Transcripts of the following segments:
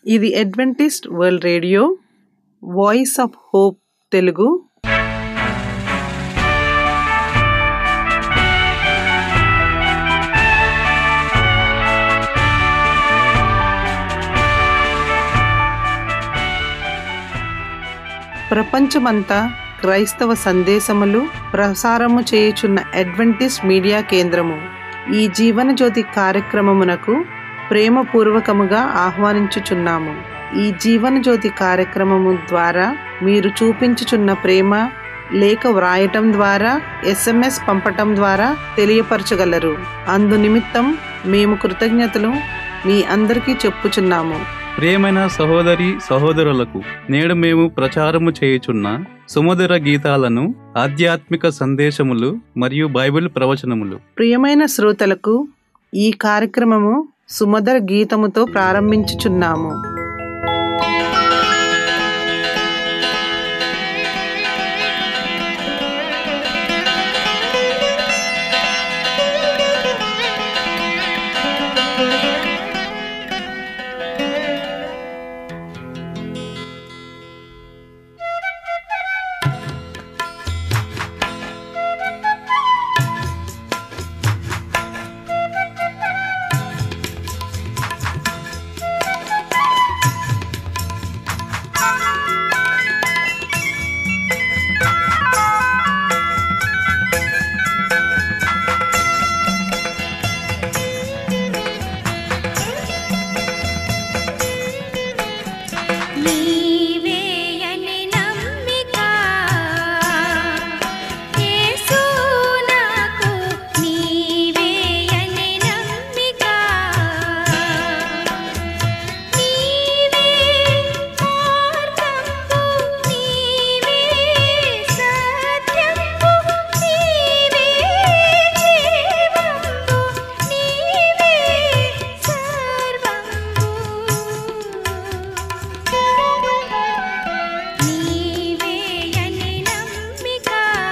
ఇది Adventist world radio voice of hope Telugu ప్రపంచమంతా క్రైస్తవ సందేశములు ప్రసారము చేయుచున్న అడ్వెంటిస్ట్ మీడియా కేంద్రము ఈ జీవన జ్యోతి కార్యక్రమమునకు ప్రేమపూర్వకముగా ఆహ్వానించుచున్నాము ఈ జీవన జ్యోతి కార్యక్రమము ద్వారా మీరు చూపించుచున్న ప్రేమ లేఖ వ్రాయటం ద్వారా ఎస్ఎంఎస్ పంపటం ద్వారా తెలియపరచగలరు అందు నిమిత్తం మేము కృతజ్ఞతలు మీ అందరికీ చెప్పుచున్నాము ప్రియమైన సహోదరి సహోదరులకు నేడు మేము ప్రచారము చేయుచున్న సుమధుర గీతాలను ఆధ్యాత్మిక సందేశములు మరియు బైబిల్ ప్రవచనములు ప్రియమైన శ్రోతలకు ఈ కార్యక్రమము సుమధుర గీతముతో ప్రారంభించుచున్నాము నీవేయని నమ్మిక యేసు నాకు నీవేయని నమ్మిక నీవే మార్గము నీవే సత్యము నీవే జీవము నీవే సర్వము నీవేయని నమ్మిక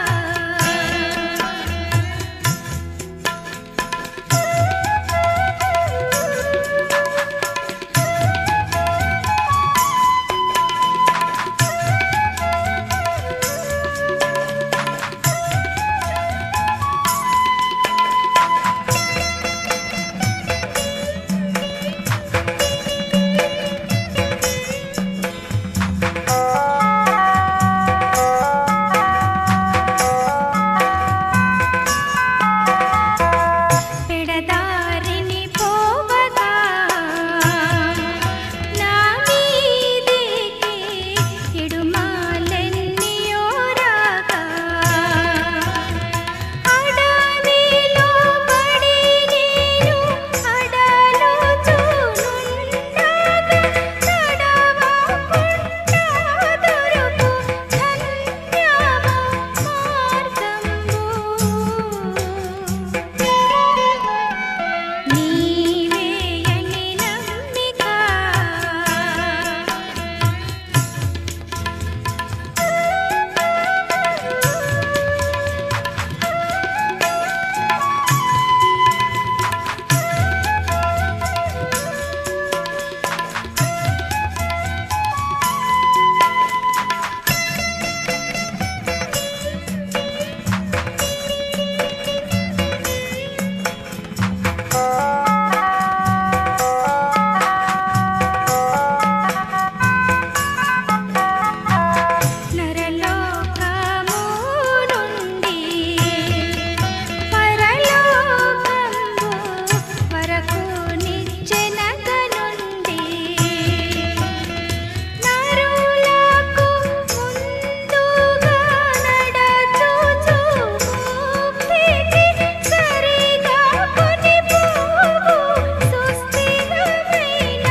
పెడదారిని పోవగా నా మీదికి ఇడుమాలెన్నియో రాగా అడవిలో పడి నేను అడలుచునుండగా నడవకుండా దొరుకు ధన్యము మార్గము నీవేయని నమ్మిక నరలోకము నుండి పరలోకము వరకు నిచ్చెనక నుండి నరులకు ముందుగా నడచుచు ముక్తికి సరిగా కొనిపోవు సుస్థిరమైన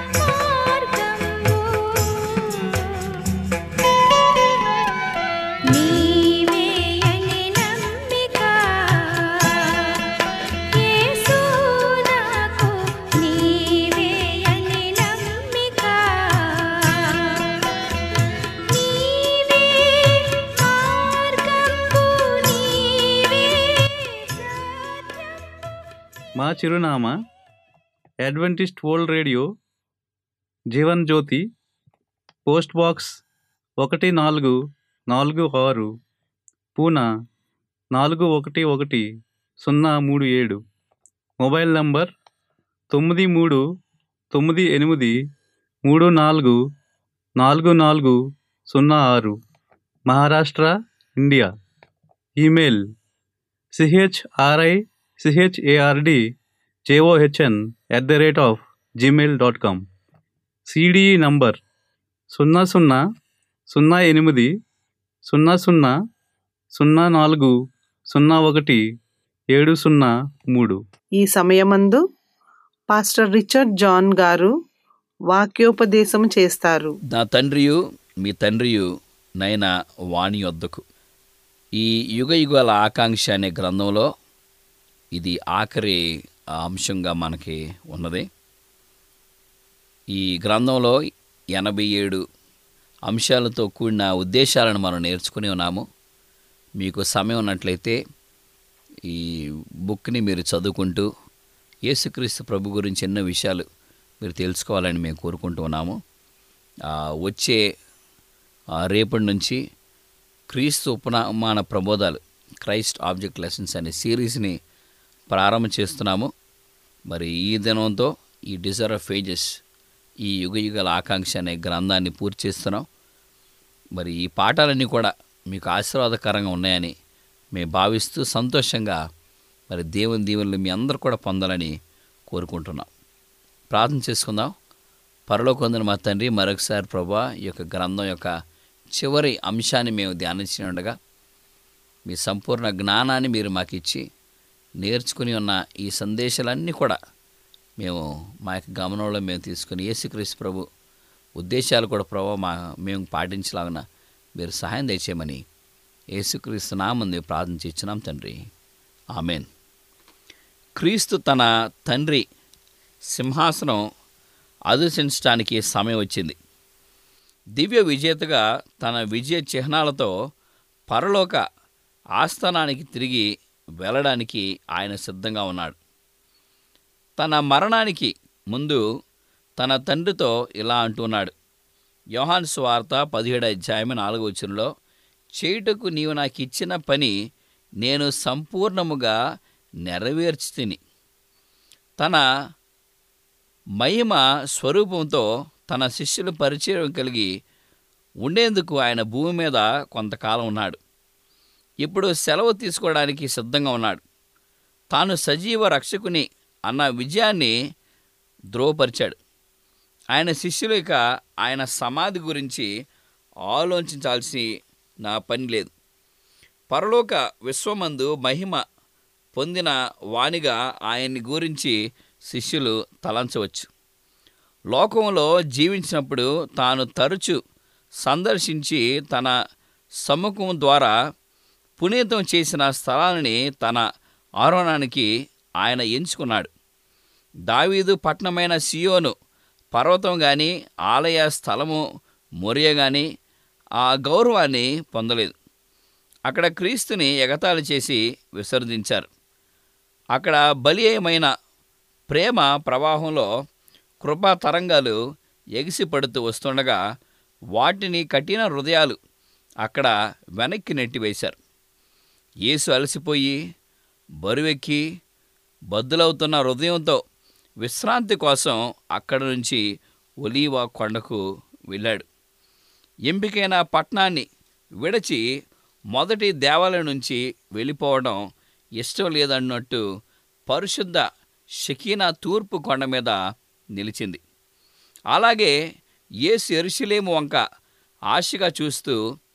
మార్గము నీవేయని నమ్మిక యేసు నాకు నీవేయని నమ్మిక నీవే మార్గము నీవే సత్యము మా చిరునామా Adventist world radio Jeevan Jyothi post box ఒకటి నాలుగు నాలుగు ఆరు పూనా నాలుగు ఒకటి ఒకటి సున్నా మూడు ఏడు మొబైల్ నంబర్ తొమ్మిది మూడు తొమ్మిది ఎనిమిది మూడు నాలుగు నాలుగు నాలుగు సున్నా ఆరు Maharashtra India email C H R I C H A R D J O H N at the rate of Gmail dot com C D E number సున్నా సున్నా సున్నా ఎనిమిది సున్నా సున్నా సున్నా నాలుగు సున్నా ఒకటి ఏడు సున్నా మూడు ఈ సమయమందు పాస్టర్ రిచర్డ్ జాన్ గారు వాక్యోపదేశం చేస్తారు నా తండ్రియు మీ తండ్రియు నైన వాణి వద్దకు ఈ యుగ యుగాల ఆకాంక్ష అనే గ్రంథంలో ఇది ఆఖరి అంశంగా మనకి ఉన్నది ఈ గ్రంథంలో ఎనభై ఏడు అంశాలతో కూడిన ఉద్దేశాలను మనం నేర్చుకుని ఉన్నాము మీకు సమయం ఉన్నట్లయితే ఈ బుక్ని మీరు చదువుకుంటూ యేసుక్రీస్తు ప్రభు గురించి ఎన్నో విషయాలు మీరు తెలుసుకోవాలని మేము కోరుకుంటూ ఉన్నాము ఆ, వచ్చే ఆ, రేపటి నుంచి క్రీస్తు ఉపనామాన ప్రబోధాలు క్రైస్ట్ ఆబ్జెక్ట్ లెసన్స్ అనే సిరీస్ని ప్రారంభం చేస్తున్నాము మరి ఈ దినంతో ఈ డిజైర్ ఆఫ్ ఏజెస్ ఈ యుగ యుగాల ఆకాంక్ష అనే గ్రంథాన్ని పూర్తి చేస్తున్నాం మరి ఈ పాఠాలన్నీ కూడా మీకు ఆశీర్వాదకరంగా ఉన్నాయని మేము భావిస్తూ సంతోషంగా మరి దేవుని దీవెనలు మీ అందరూ కూడా పొందాలని కోరుకుంటున్నాం ప్రార్థన చేసుకుందాం పరలోకొందని మా తండ్రి మరొకసారి ప్రభా ఈ యొక్క గ్రంథం యొక్క చివరి అంశాన్ని మేము ధ్యానించి ఉండగా మీ సంపూర్ణ జ్ఞానాన్ని మీరు మాకు ఇచ్చి నేర్చుకుని ఉన్న ఈ సందేశాలన్నీ కూడా మేము మా యొక్క గమనంలో మేము తీసుకుని యేసుక్రీస్తు ప్రభు ఉద్దేశాలు కూడా ప్రభు మా మేము పాటించలాగిన మీరు సహాయం దయచేయమని యేసుక్రీస్తు నామంది ప్రార్థన ఇచ్చినాం తండ్రి ఆమెన్ క్రీస్తు తన తండ్రి సింహాసనం అధిష్ఠించడానికి సమయం వచ్చింది దివ్య విజేతగా తన విజయ చిహ్నాలతో పరలోక ఆస్థానానికి తిరిగి వెళ్ళడానికి ఆయన సిద్ధంగా ఉన్నాడు తన మరణానికి ముందు తన తండ్రితో ఇలా అంటున్నాడు యోహాన్ స్వార్త పదిహేడు అధ్యాయం నాలుగో వచనంలో చేయుటకు నీవు నాకు ఇచ్చిన పని నేను సంపూర్ణముగా నెరవేర్చి తిని తన మహిమ స్వరూపంతో తన శిష్యుల పరిచయం కలిగి ఉండేందుకు ఆయన భూమి మీద కొంతకాలం ఉన్నాడు ఇప్పుడు సెలవు తీసుకోవడానికి సిద్ధంగా ఉన్నాడు తాను సజీవ రక్షకుని అన్న విజయాన్ని ధ్రువపరిచాడు ఆయన శిష్యులు ఇక ఆయన సమాధి గురించి ఆలోచించాల్సి నా పని లేదు పరలోక విశ్వమందు మహిమ పొందిన వానిగా ఆయన్ని గురించి శిష్యులు తలంచవచ్చు లోకంలో జీవించినప్పుడు తాను తరచు సందర్శించి తన సముఖం ద్వారా పునీతం చేసిన స్థలాలని తన ఆరోహణానికి ఆయన ఎంచుకున్నాడు దావీదు పట్టణమైన సియోను పర్వతం కానీ ఆలయ స్థలము మొరియ కానీ ఆ గౌరవాన్ని పొందలేదు అక్కడ క్రీస్తుని ఎగతాళి చేసి విసర్జించారు అక్కడ బలీయమైన ప్రేమ ప్రవాహంలో కృపా తరంగాలు ఎగిసిపడుతూ వస్తుండగా వాటిని కఠిన హృదయాలు అక్కడ వెనక్కి నెట్టివేశారు యేసు అలసిపోయి బరువెక్కి బద్దులవుతున్న హృదయంతో విశ్రాంతి కోసం అక్కడి నుంచి ఒలీవా కొండకు వెళ్ళాడు ఎంపికైన పట్టణాన్ని విడచి మొదటి దేవాలయం నుంచి వెళ్ళిపోవడం ఇష్టం లేదన్నట్టు పరిశుద్ధ షకీనా తూర్పు కొండ మీద నిలిచింది అలాగే యేసు ఎరుషలేము వంక ఆశగా చూస్తూ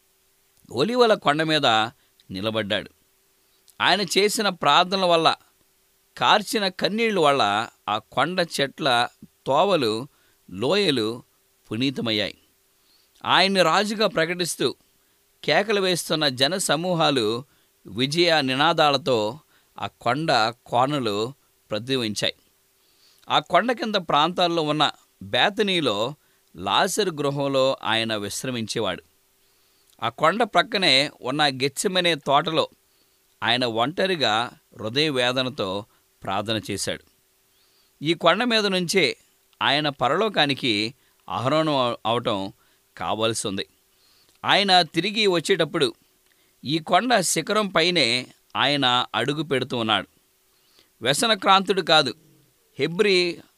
ఒలివల కొండ మీద నిలబడ్డాడు ఆయన చేసిన ప్రార్థనల వల్ల కార్చిన కన్నీళ్ళ వల్ల ఆ కొండ చెట్ల తోవలు లోయలు పునీతమయ్యాయి ఆయన్ని రాజుగా ప్రకటిస్తూ కేకలు వేస్తున్న జన సమూహాలు విజయ నినాదాలతో ఆ కొండ కోనలు ప్రతిబించాయి ఆ కొండ కింద ప్రాంతాల్లో ఉన్న బేతనీలో లాజరు గృహంలో ఆయన విశ్రమించేవాడు ఆ కొండ ప్రక్కనే ఉన్న గెచ్చమనే తోటలో ఆయన ఒంటరిగా హృదయ వేదనతో ప్రార్థన చేశాడు ఈ కొండ మీద నుంచే ఆయన పరలోకానికి ఆహ్వానం అవటం కావాల్సి ఉంది ఆయన తిరిగి వచ్చేటప్పుడు ఈ కొండ శిఖరం పైనే ఆయన అడుగు పెడుతూ ఉన్నాడు వ్యసనక్రాంతుడు కాదు హెబ్రి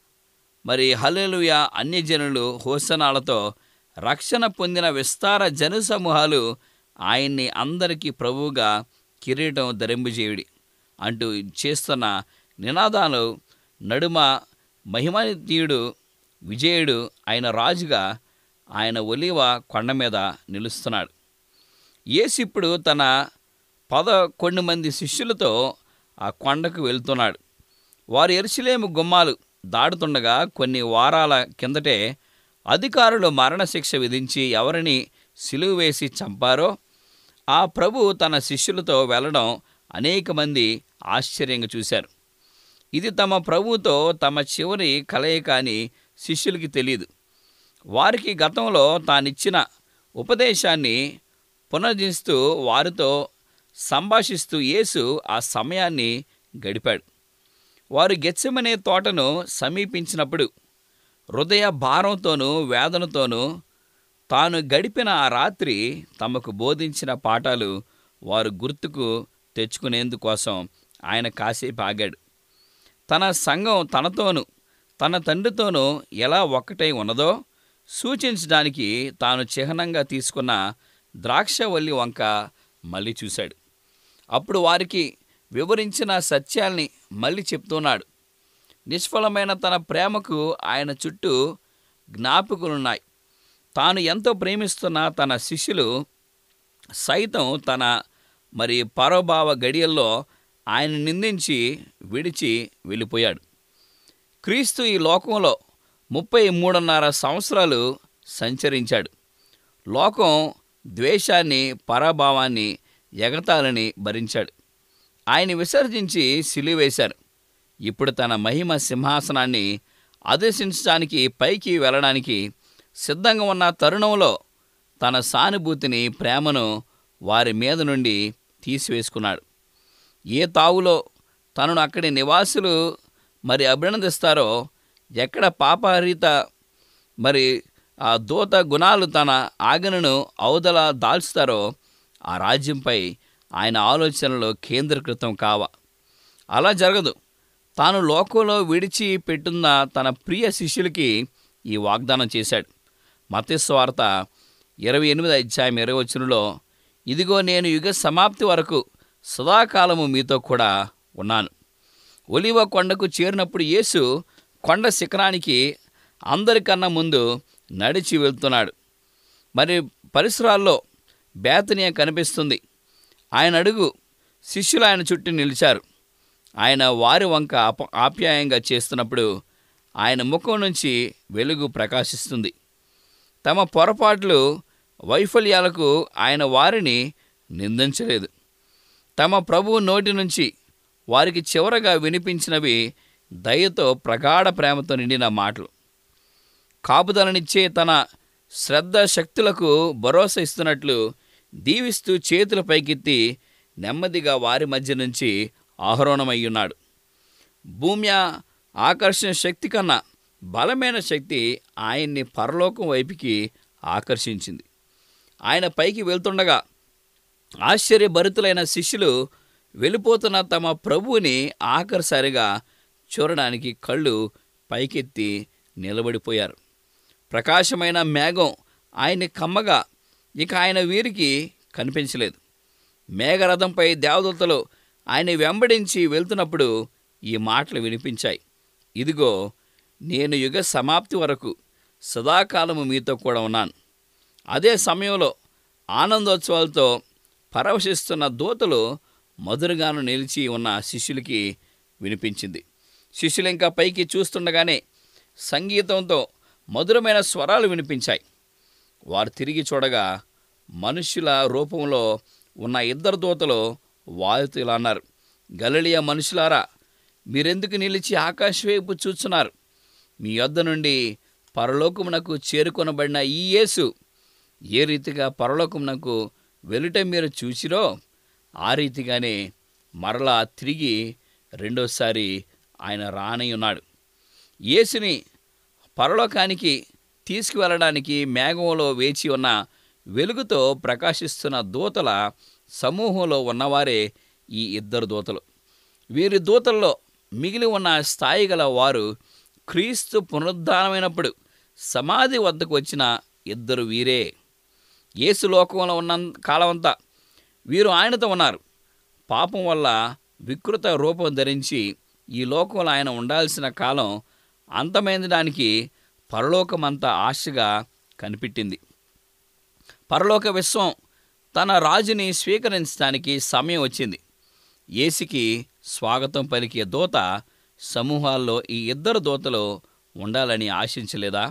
మరి హల్లెలూయ అన్యజనులు హోసనాలతో రక్షణ పొందిన విస్తార జనసమూహాలు ఆయన్ని అందరికీ ప్రభువుగా కిరీటం ధరింపజేయుడి అంటూ చేస్తున్న నినాదాలు నడుమ మహిమనీయుడు విజయుడు ఆయన రాజుగా ఆయన ఒలివ కొండ మీద నిలుస్తున్నాడు యేసు ఇప్పుడు తన పద కొన్ని మంది శిష్యులతో ఆ కొండకు వెళ్తున్నాడు వారు ఎరుసలేము గుమ్మాలు దాడుతుండగా కొన్ని వారాల కిందటే అధికారులు మరణశిక్ష విధించి ఎవరిని సిలువ వేసి చంపారో ఆ ప్రభు తన శిష్యులతో వెళ్ళడం అనేక మంది ఆశ్చర్యంగా చూశారు ఇది తమ ప్రభువుతో తమ చివరి కలయిక అని శిష్యులకి తెలియదు వారికి గతంలో తానిచ్చిన ఉపదేశాన్ని పునర్జిస్తూ వారితో సంభాషిస్తూ యేసు ఆ సమయాన్ని గడిపాడు వారు గెచ్చమనే తోటను సమీపించినప్పుడు హృదయ భారంతోనూ వేదనతోనూ తాను గడిపిన ఆ రాత్రి తమకు బోధించిన పాఠాలు వారు గుర్తుకు తెచ్చుకునేందుకోసం ఆయన కాసేపు ఆగాడు తన సంఘం తనతోనూ తన తండ్రితోనూ ఎలా ఒక్కటై ఉన్నదో సూచించడానికి తాను చిహ్నంగా తీసుకున్న ద్రాక్షవల్లి వంక మళ్ళీ చూశాడు అప్పుడు వారికి వివరించిన సత్యాల్ని మళ్ళీ చెప్తున్నాడు నిష్ఫలమైన తన ప్రేమకు ఆయన చుట్టూ జ్ఞాపకులున్నాయి తాను ఎంతో ప్రేమిస్తున్న తన శిష్యులు సైతం తన మరి పరోభావ గడియల్లో ఆయన నిందించి విడిచి వెళ్ళిపోయాడు క్రీస్తు ఈ లోకంలో ముప్పై మూడున్నర సంవత్సరాలు సంచరించాడు లోకం ద్వేషాన్ని పరాభావాన్ని ఎగతాలని భరించాడు ఆయన విసర్జించి సిలివేశారు ఇప్పుడు తన మహిమ సింహాసనాన్ని ఆదేశించడానికి పైకి వెళ్ళడానికి సిద్ధంగా ఉన్న తరుణంలో తన సానుభూతిని ప్రేమను వారి మీద నుండి తీసివేసుకున్నాడు ఏ తావులో తనను అక్కడి నివాసులు మరి అభినందిస్తారో ఎక్కడ పాపహరిత మరి ఆ దూత గుణాలు తన ఆగనను అవతల దాల్చుతారో ఆ రాజ్యంపై ఆయన ఆలోచనలో కేంద్రీకృతం కావ అలా జరగదు తాను లోకంలో విడిచి పెట్టున్న తన ప్రియ శిష్యులకి ఈ వాగ్దానం చేశాడు మతస్వార్త ఇరవై ఎనిమిది అధ్యాయం ఇరవై వచనంలో ఇదిగో నేను యుగ సమాప్తి వరకు సదాకాలము మీతో కూడా ఉన్నాను ఒలివ కొండకు చేరినప్పుడు యేసు కొండ శిఖరానికి అందరికన్నా ముందు నడిచి వెళ్తున్నాడు మరి పరిసరాల్లో బేతనీయ కనిపిస్తుంది ఆయన అడుగు శిష్యులు ఆయన చుట్టూ నిలిచారు ఆయన వారి వంక ఆప ఆప్యాయంగా చేస్తున్నప్పుడు ఆయన ముఖం నుంచి వెలుగు ప్రకాశిస్తుంది తమ పొరపాట్లు వైఫల్యాలకు ఆయన వారిని నిందించలేదు తమ ప్రభువు నోటి నుంచి వారికి చివరగా వినిపించినవి దయతో ప్రగాఢ ప్రేమతో నిండిన మాటలు కాపుదలనిచ్చే తన శ్రద్ధ శక్తులకు భరోసా ఇస్తున్నట్లు దీవిస్తూ చేతుల పైకెత్తి నెమ్మదిగా వారి మధ్య నుంచి ఆహ్వానమయ్యున్నాడు భూమి ఆకర్షణ శక్తి కన్నా బలమైన శక్తి ఆయన్ని పరలోకం వైపుకి ఆకర్షించింది ఆయన పైకి వెళ్తుండగా ఆశ్చర్యభరితులైన శిష్యులు వెళ్ళిపోతున్న తమ ప్రభువుని ఆఖరిసారిగా చూడడానికి కళ్ళు పైకెత్తి నిలబడిపోయారు ప్రకాశమైన మేఘం ఆయన్ని కమ్మగా ఇక ఆయన వీరికి కనిపించలేదు మేఘరథంపై దేవదూతలు ఆయన వెంబడించి వెళ్తున్నప్పుడు ఈ మాటలు వినిపించాయి ఇదిగో నేను యుగ సమాప్తి వరకు సదాకాలము మీతో కూడా ఉన్నాను అదే సమయంలో ఆనందోత్సవాలతో పరవశిస్తున్న దూతలు మధురగాను నిలిచి ఉన్న శిష్యులకి వినిపించింది శిష్యులు ఇంకా పైకి చూస్తుండగానే సంగీతంతో మధురమైన స్వరాలు వినిపించాయి వారు తిరిగి చూడగా మనుష్యుల రూపంలో ఉన్న ఇద్దరు దూతలు వాయుతూ ఇలా అన్నారు గలలియ మనుషులారా మీరెందుకు నిలిచి ఆకాశం వైపు చూస్తున్నారు మీ యొద్ద నుండి పరలోకమునకు చేరుకొనబడిన ఈ యేసు ఏ రీతిగా పరలోకమునకు వెలుట మీరు చూసిరో ఆ రీతిగానే మరలా తిరిగి రెండోసారి ఆయన రానై ఉన్నాడు యేసుని పరలోకానికి తీసుకువెళ్ళడానికి మేఘంలో వేచి ఉన్న వెలుగుతో ప్రకాశిస్తున్న దూతల సమూహంలో ఉన్నవారే ఈ ఇద్దరు దూతలు వీరి దూతల్లో మిగిలి ఉన్న స్థాయి గల వారు క్రీస్తు పునరుద్ధానమైనప్పుడు సమాధి వద్దకు వచ్చిన ఇద్దరు వీరే యేసు లోకంలో ఉన్న కాలమంతా వీరు ఆయనతో ఉన్నారు పాపం వల్ల వికృత రూపం ధరించి ఈ లోకంలో ఆయన ఉండాల్సిన కాలం అంతమైందడానికి పరలోకమంతా ఆశగా కనిపెట్టింది పరలోక విశ్వం తన రాజుని స్వీకరించడానికి సమయం వచ్చింది యేసుకి స్వాగతం పలికే దూత సమూహాల్లో ఈ ఇద్దరు దూతలు ఉండాలని ఆశించలేదా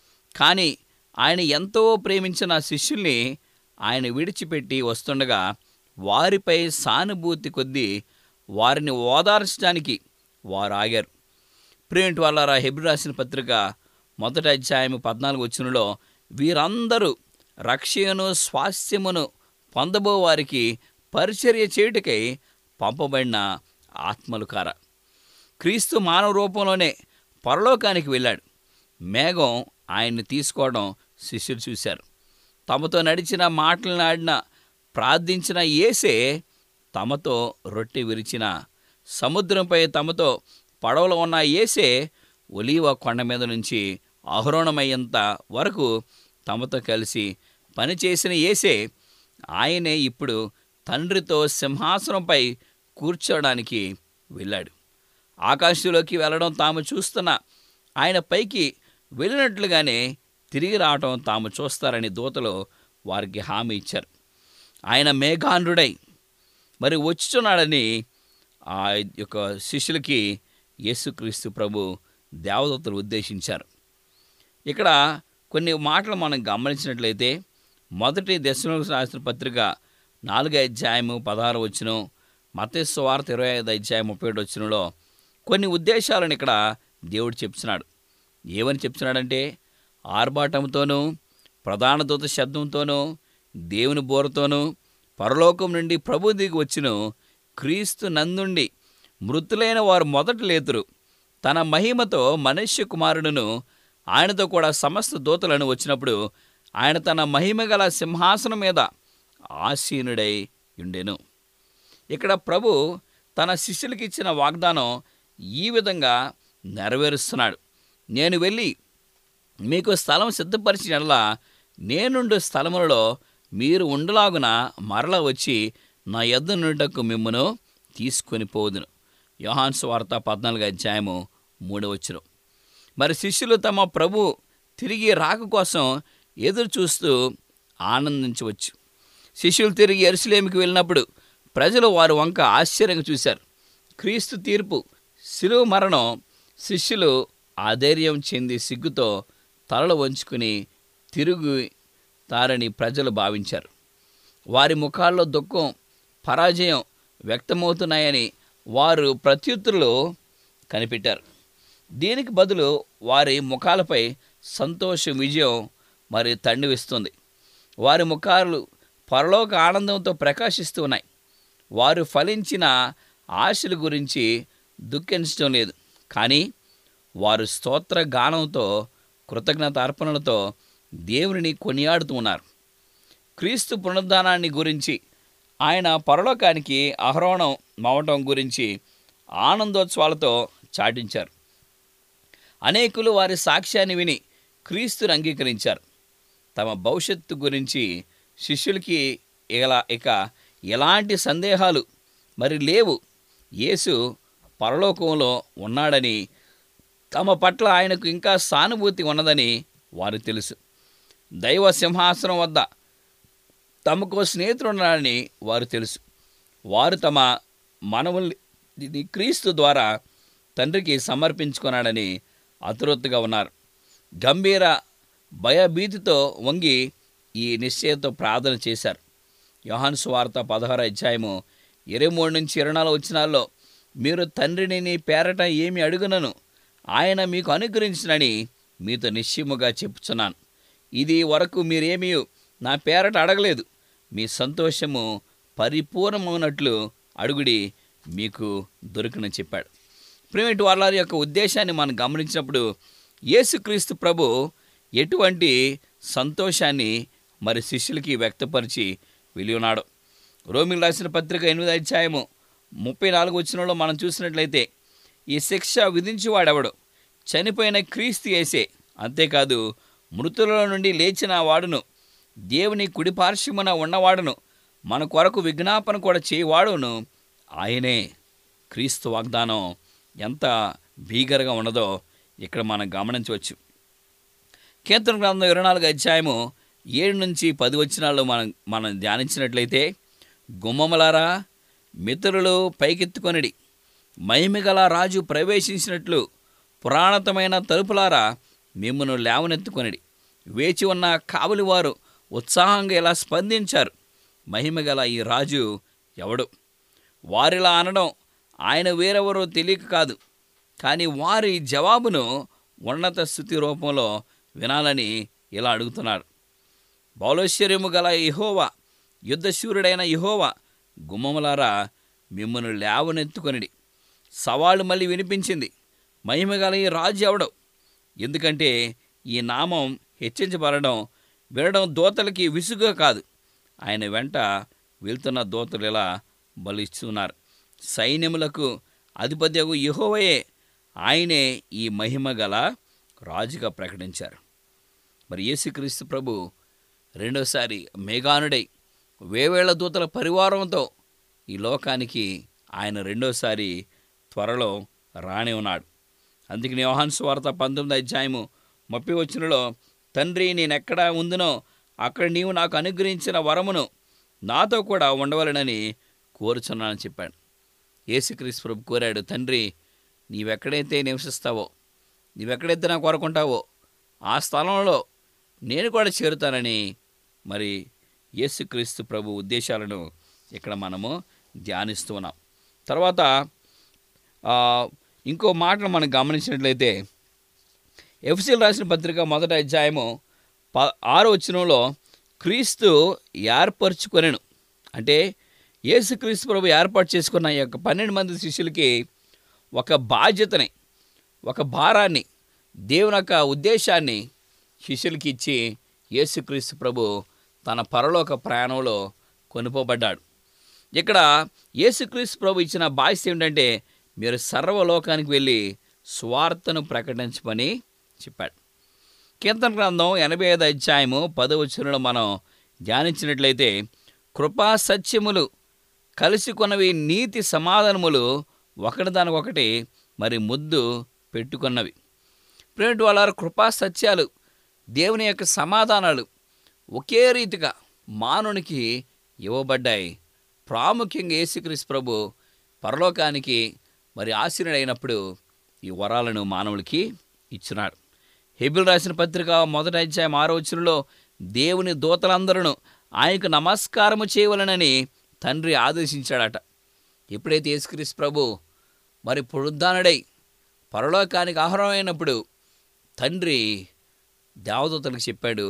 కానీ ఆయన ఎంతో ప్రేమించిన శిష్యుల్ని ఆయన విడిచిపెట్టి వస్తుండగా వారిపై సానుభూతి కొద్దీ వారిని ఓదార్చడానికి వారు ఆగారు ప్రేమిటి వాళ్ళారా హెబ్రి రాసిన పత్రిక మొదటి అధ్యాయం పద్నాలుగు వచ్చినలో వీరందరూ రక్షయను స్వాస్థ్యమును పొందబో వారికి పరిచర్య చేయుటకై పంపబడిన ఆత్మలు కార క్రీస్తు మానవ రూపంలోనే పరలోకానికి వెళ్ళాడు మేఘం ఆయన్ని తీసుకోవడం శిష్యులు చూశారు తమతో నడిచిన మాటలను ఆడిన ప్రార్థించిన ఏసే తమతో రొట్టె విరిచిన సముద్రంపై తమతో పడవలో ఉన్న ఏసే ఒలీవ కొండ మీద నుంచి ఆహ్రోణమయ్యేంత వరకు తమతో కలిసి పనిచేసిన ఏసే ఆయనే ఇప్పుడు తండ్రితో సింహాసనంపై కూర్చోడానికి వెళ్ళాడు ఆకాశంలోకి వెళ్ళడం తాము చూస్తున్న ఆయన పైకి వెళ్ళినట్లుగానే తిరిగి రావటం తాము చూస్తారని దూతలు వారికి హామీ ఇచ్చారు ఆయన మేఘాండ్రుడై మరి వచ్చుచున్నాడని ఆ యొక్క శిష్యులకి యేసుక్రీస్తు ప్రభు దేవదూతలు ఉద్దేశించారు ఇక్కడ కొన్ని మాటలు మనం గమనించినట్లయితే మొదటి దశలోకి రాసిన పత్రిక నాలుగు అధ్యాయము పదహారు వచ్చిన మతేశ్వ వార్త ఇరవై ఐదు అధ్యాయం ముప్పై ఏడు వచ్చినలో కొన్ని ఉద్దేశాలను ఇక్కడ దేవుడు చెప్తున్నాడు ఏమని చెప్తున్నాడంటే ఆర్భాటంతోనూ ప్రధాన దూత శబ్దంతోనూ దేవుని బోరతోనూ పరలోకం నుండి ప్రభు దిగి వచ్చును క్రీస్తు నందుండి మృతులైన వారు మొదట లేతురు తన మహిమతో మనుష్య కుమారుడును ఆయనతో కూడా సమస్త దూతలను వచ్చినప్పుడు ఆయన తన మహిమ గల సింహాసనం మీద ఆసీనుడై ఉండెను ఇక్కడ ప్రభు తన శిష్యులకి ఇచ్చిన వాగ్దానం ఈ విధంగా నెరవేరుస్తున్నాడు నేను వెళ్ళి మీకు స్థలం సిద్ధపరిచినలా నేనుండు స్థలములలో మీరు ఉండలాగున మరల వచ్చి నా యొద్ద నుండకు మిమ్మను తీసుకొని పోదును యోహాన్స్ వార్త పద్నాలుగు అధ్యాయము మూడవచ్చును మరి శిష్యులు తమ ప్రభు తిరిగి రాక కోసం ఎదురు చూస్తూ ఆనందించవచ్చు శిష్యులు తిరిగి ఎరుసలేమికి వెళ్ళినప్పుడు ప్రజలు వారి వంక ఆశ్చర్యంగా చూశారు క్రీస్తు తీర్పు శిలువ మరణం శిష్యులు ఆధైర్యం చెంది సిగ్గుతో తలలు వంచుకుని తిరుగు తారని ప్రజలు భావించారు వారి ముఖాల్లో దుఃఖం పరాజయం వ్యక్తమవుతున్నాయని వారు ప్రత్యుత్తరులు కనిపెట్టారు దీనికి బదులు వారి ముఖాలపై సంతోష విజయం మరి తండ్రివిస్తుంది వారి ముఖాలు పరలోక ఆనందంతో ప్రకాశిస్తూ ఉన్నాయి వారు ఫలించిన ఆశల గురించి దుఃఖించడం లేదు కానీ వారు స్తోత్ర గానంతో కృతజ్ఞత అర్పణలతో దేవుని కొనియాడుతూ ఉన్నారు క్రీస్తు పునరుద్ధానాన్ని గురించి ఆయన పరలోకానికి ఆహ్వానం మవటం గురించి ఆనందోత్సవాలతో చాటించారు అనేకులు వారి సాక్ష్యాన్ని విని క్రీస్తుని అంగీకరించారు తమ భవిష్యత్తు గురించి శిష్యులకి ఇలా ఇక ఎలాంటి సందేహాలు మరి లేవు యేసు పరలోకంలో ఉన్నాడని తమ పట్ల ఆయనకు ఇంకా సానుభూతి ఉన్నదని వారు తెలుసు దైవ సింహాసనం వద్ద తమకు స్నేహితుడున్నాడని వారు తెలుసు వారు తమ మనవుల్ని క్రీస్తు ద్వారా తండ్రికి సమర్పించుకున్నాడని అతురొత్తుగా ఉన్నారు గంభీర భయభీతితో వంగి ఈ నిశ్చయంతో ప్రార్థన చేశారు యోహాను సువార్త పదహారు అధ్యాయము ఇరవై మూడు నుంచి ఇరవై నాలుగు వచ్చినాల్లో మీరు తండ్రిని నీ పేరట ఏమి అడుగునను ఆయన మీకు అనుగ్రహించినని మీతో నిశ్చయముగా చెప్పుచున్నాను ఇది వరకు మీరేమీ నా పేరట అడగలేదు మీ సంతోషము పరిపూర్ణమైనట్లు అడుగుడి మీకు దొరికినని చెప్పాడు ప్రేమిటి వాళ్ళ యొక్క ఉద్దేశాన్ని మనం గమనించినప్పుడు యేసుక్రీస్తు ప్రభు ఎటువంటి సంతోషాన్ని మరి శిష్యులకి వ్యక్తపరిచి వెళ్ళి ఉన్నాడు రోమిల్ రాసిన పత్రిక ఎనిమిది అధ్యాయము ముప్పై నాలుగు వచ్చినలో మనం చూసినట్లయితే ఈ శిక్ష విధించేవాడెవడు చనిపోయిన క్రీస్తు వేసే అంతేకాదు మృతుల నుండి లేచిన వాడును దేవుని కుడి పార్శ్వమున ఉన్నవాడును మన కొరకు విజ్ఞాపన కూడా చేయవాడును ఆయనే క్రీస్తు వాగ్దానం ఎంత భీకరగా ఉన్నదో ఇక్కడ మనం గమనించవచ్చు కీర్తన గ్రంథం ఇరవై నాలుగు అధ్యాయము ఏడు నుంచి పది వచ్చినాల్లో మనం మనం ధ్యానించినట్లయితే గుమ్మములారా మిత్రులు పైకెత్తుకొనిడి మహిమగల రాజు ప్రవేశించినట్లు పురాణతమైన తలుపులారా మిమ్మను లేవనెత్తుకొనిడి వేచి ఉన్న కావలివారు ఉత్సాహంగా ఇలా స్పందించారు మహిమగల ఈ రాజు ఎవడు వారిలా అనడం ఆయన వేరెవరో తెలియక కాదు కానీ వారి జవాబును ఉన్నత స్థుతి రూపంలో వినాలని ఇలా అడుగుతున్నారు బౌలైశ్వర్యము గల ఇహోవా యుద్ధశూరుడైన ఇహోవా గుమ్మములారా మిమ్మల్ని లేవనెత్తుకొనిడి సవాళ్ళు మళ్ళీ వినిపించింది మహిమ గల ఈ రాజు ఎవడు ఎందుకంటే ఈ నామం హెచ్చించబడడం వినడం దోతలకి విసుగా కాదు ఆయన వెంట వెళ్తున్న దోతలు ఇలా బలిస్తున్నారు సైన్యములకు అధిపత్యకు యెహోవాయే ఆయనే ఈ మహిమ గల రాజుగా ప్రకటించారు మరి యేసుక్రీస్తు ప్రభు రెండోసారి మేఘానుడై వేవేళ్ల దూతల పరివారంతో ఈ లోకానికి ఆయన రెండోసారి త్వరలో రాని ఉన్నాడు అందుకని యోహాన్ స్వార్త పంతొమ్మిది అధ్యాయము ముప్పై వచ్చినలో తండ్రి నేనెక్కడ ఉందునో అక్కడ నీవు నాకు అనుగ్రహించిన వరమును నాతో కూడా ఉండవలనని కోరుచున్నానని చెప్పాడు యేసుక్రీస్తు ప్రభు కోరాడు తండ్రి నీవెక్కడైతే నివసిస్తావో నీవెక్కడైతే నాకు కోరుకుంటావో ఆ స్థలంలో నేను కూడా చేరుతానని మరి యేసుక్రీస్తు ప్రభు ఉద్దేశాలను ఇక్కడ మనము ధ్యానిస్తూ ఉన్నాం తర్వాత ఆ, ఇంకో మాటను మనం గమనించినట్లయితే ఎఫ్సీల్ రాసిన పత్రిక మొదటి అధ్యాయము ప ఆరో వచనంలో క్రీస్తు ఏర్పరచుకొనెను అంటే యేసుక్రీస్తు ప్రభు ఏర్పాటు చేసుకున్న ఈ యొక్క పన్నెండు మంది శిష్యులకి ఒక బాధ్యతని ఒక భారాన్ని దేవుని యొక్క ఉద్దేశాన్ని శిష్యులకి ఇచ్చి యేసుక్రీస్తు ప్రభు తన పరలోక ప్రయాణంలో కొనుపోబడ్డాడు ఇక్కడ యేసుక్రీస్తు ప్రభు ఇచ్చిన బాధ్యత ఏమిటంటే మీరు సర్వలోకానికి వెళ్ళి స్వార్థను ప్రకటించమని చెప్పాడు కీర్తన గ్రంథం ఎనభై ఐదు అధ్యాయము పదవచనంలో మనం ధ్యానించినట్లయితే కృపా సత్యములు కలిసి కొన్నవి నీతి సమాధానములు ఒకటి దానికొకటి మరి ముద్దు పెట్టుకున్నవి ప్రేమిటి వాళ్ళ కృపా సత్యాలు దేవుని యొక్క సమాధానాలు ఒకే రీతిగా మానవునికి ఇవ్వబడ్డాయి ప్రాముఖ్యంగా యేసుక్రీస్తు ప్రభు పరలోకానికి మరి ఆశీనుడైనప్పుడు ఈ వరాలను మానవులకి ఇచ్చినాడు హెబిల్ రాసిన పత్రిక మొదటి అధ్యాయం ఆరో వచనంలో దేవుని దూతలందరూ ఆయనకు నమస్కారము చేయవలనని తండ్రి ఆదేశించాడట ఎప్పుడైతే యేసుక్రీస్తు ప్రభు మరి పునరుద్ధానుడై పరలోకానికి ఆహారమైనప్పుడు తండ్రి దేవదూతలకు చెప్పాడు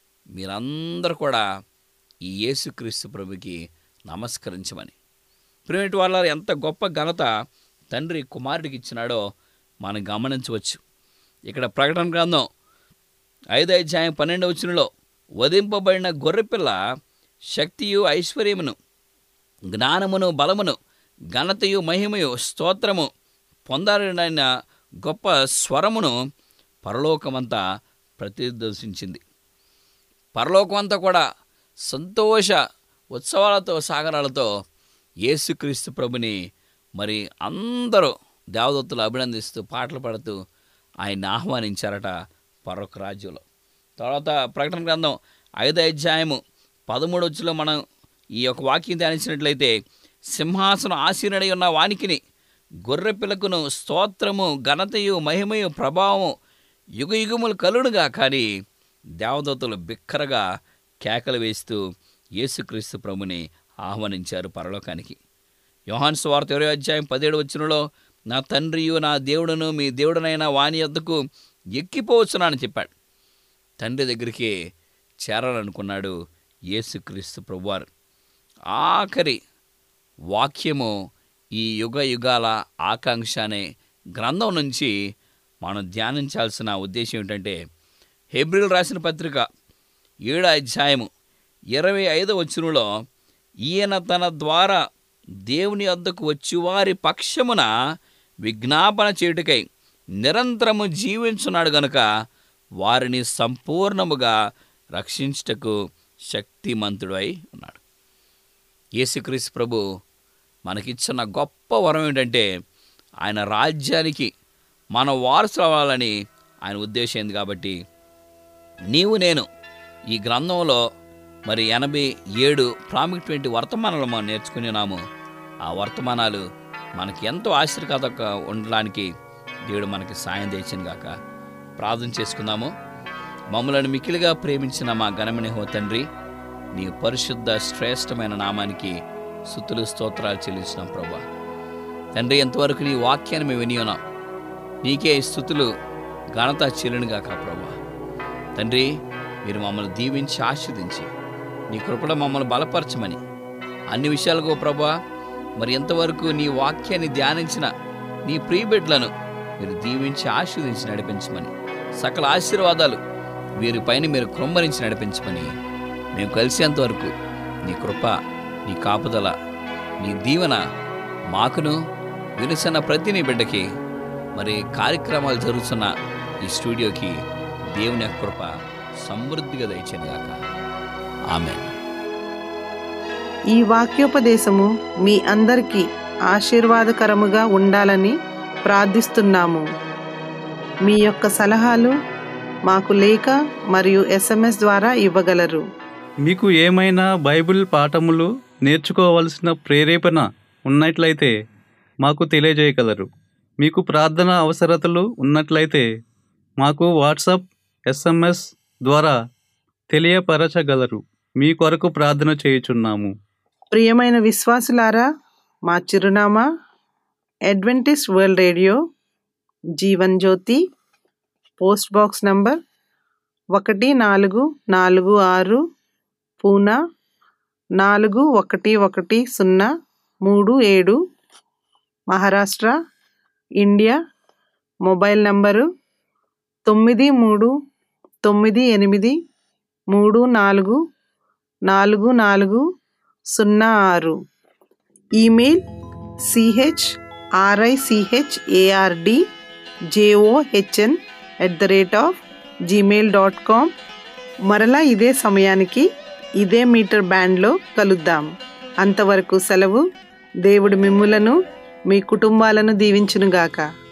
మీరందరూ కూడా ఈ యేసుక్రీస్తు ప్రభుకి నమస్కరించమని ప్రేమిటి వాళ్ళ ఎంత గొప్ప ఘనత తండ్రి కుమారుడికి ఇచ్చినాడో మనం గమనించవచ్చు ఇక్కడ ప్రకటన గ్రంథం ఐదో అధ్యాయం పన్నెండవ వచనంలో వధింపబడిన గొర్రెపిల్ల శక్తియు ఐశ్వర్యమును జ్ఞానమును బలమును ఘనతయు మహిమయు స్తోత్రము పొందాలన్న గొప్ప స్వరమును పరలోకమంతా ప్రతిదర్శించింది పరలోకమంతా కూడా సంతోష ఉత్సవాలతో సాగరాలతో యేసుక్రీస్తు ప్రభుని మరి అందరూ దేవదత్తులు అభినందిస్తూ పాటలు పాడుతూ ఆయన్ని ఆహ్వానించారట పరలోక రాజ్యంలో తర్వాత ప్రకటన గ్రంథం ఐదో అధ్యాయము పదమూడు వచ్చులో మనం ఈ యొక్క వాక్యం ధ్యానించినట్లయితే సింహాసనం ఆసీనుడై ఉన్న వానికిని గొర్రె పిల్లకును స్తోత్రము ఘనతయు మహిమయు ప్రభావము యుగ యుగములు కలుడుగా కానీ దేవదత్తులు బిక్కరగా కేకలు వేస్తూ యేసుక్రీస్తు ప్రభుని ఆహ్వానించారు పరలోకానికి యోహాన్ స్వార్థ ఇరవై అధ్యాయం పదిహేడు వచ్చినలో నా తండ్రియు నా దేవుడును మీ దేవుడనైన వాని యొద్దకు ఎక్కిపోవచ్చునని చెప్పాడు తండ్రి దగ్గరికి చేరాలనుకున్నాడు యేసుక్రీస్తు ప్రభువారు ఆఖరి వాక్యము ఈ యుగ యుగాల ఆకాంక్ష అనే గ్రంథం నుంచి మనం ధ్యానించాల్సిన ఉద్దేశం ఏంటంటే హెబ్రిల్ రాసిన పత్రిక ఏడో అధ్యాయము ఇరవై ఐదో వచనంలో ఈయన తన ద్వారా దేవుని వద్దకు వచ్చి వారి పక్షమున విజ్ఞాపన చేయుటకై నిరంతరము జీవించున్నాడు గనుక వారిని సంపూర్ణముగా రక్షించుటకు శక్తిమంతుడు అయి ఉన్నాడు యేసుక్రీస్తు ప్రభు మనకిచ్చిన గొప్ప వరం ఏంటంటే ఆయన రాజ్యానికి మన వారసులు అవ్వాలని ఆయన ఉద్దేశం ఏంది కాబట్టి నీవు నేను ఈ గ్రంథంలో మరి ఎనభై ఏడు ప్రాముఖ్యమైన వర్తమానాలు మనం నేర్చుకున్నాము ఆ వర్తమానాలు మనకి ఎంతో ఆశీర్వాదంగా ఉండడానికి దేవుడు మనకి సాయం తెచ్చింది గాక ప్రార్థన చేసుకుందాము మమ్మలను మిక్కిలిగా ప్రేమించిన మా ఘనమని హో తండ్రి నీ పరిశుద్ధ శ్రేష్టమైన నామానికి స్థుతులు స్తోత్రాలు చెల్లించినాం ప్రభా తండ్రి ఎంతవరకు నీ వాక్యాన్ని మేము విని ఉన్నాం నీకే స్థుతులు ఘనత చెల్లునుగాక ప్రభా తండ్రి మీరు మమ్మల్ని దీవించి ఆశీర్దించి నీ కృపలో మమ్మల్ని బలపరచమని అన్ని విషయాలకు ప్రభా మరి ఎంతవరకు నీ వాక్యాన్ని ధ్యానించిన నీ ప్రియబిడ్లను మీరు దీవించి ఆశీర్దించి నడిపించమని సకల ఆశీర్వాదాలు వీరిపైన మీరు కృమ్మరించి నడిపించమని మేము కలిసేంత వరకు నీ కృప నీ కాపుదల నీ దీవెన మాకును వినిసిన ప్రతి నీ బిడ్డకి మరి కార్యక్రమాలు జరుగుతున్న ఈ స్టూడియోకి దేవుని యొక్క కృప సమృద్ధిగా దయచేయను గాక ఆమె ఈ వాక్యోపదేశము మీ అందరికీ ఆశీర్వాదకరముగా ఉండాలని ప్రార్థిస్తున్నాము మీ యొక్క సలహాలు మాకు లేఖ మరియు ఎస్ఎంఎస్ ద్వారా ఇవ్వగలరు మీకు ఏమైనా బైబిల్ పాఠములు నేర్చుకోవలసిన ప్రేరేపణ ఉన్నట్లయితే మాకు తెలియజేయగలరు మీకు ప్రార్థన అవసరతలు ఉన్నట్లయితే మాకు వాట్సాప్ ఎస్ఎంఎస్ ద్వారా తెలియపరచగలరు మీ కొరకు ప్రార్థన చేయుచున్నాము ప్రియమైన విశ్వాసులారా మా చిరునామా Adventist world radio Jeevan Jyothi post box number ఒకటి నాలుగు నాలుగు ఆరు పూనా నాలుగు ఒకటి ఒకటి సున్నా మూడు ఏడు మహారాష్ట్ర ఇండియా మొబైల్ నంబరు తొమ్మిది మూడు తొమ్మిది ఎనిమిది మూడు నాలుగు నాలుగు నాలుగు సున్నా ఆరు email C H R I C H A R D J O H N at the rate of Gmail dot com మరలా ఇదే సమయానికి ఇదే మీటర్ బ్యాండ్లో కలుద్దాం అంతవరకు సెలవు దేవుడు మిమ్ములను మీ కుటుంబాలను దీవించునుగాక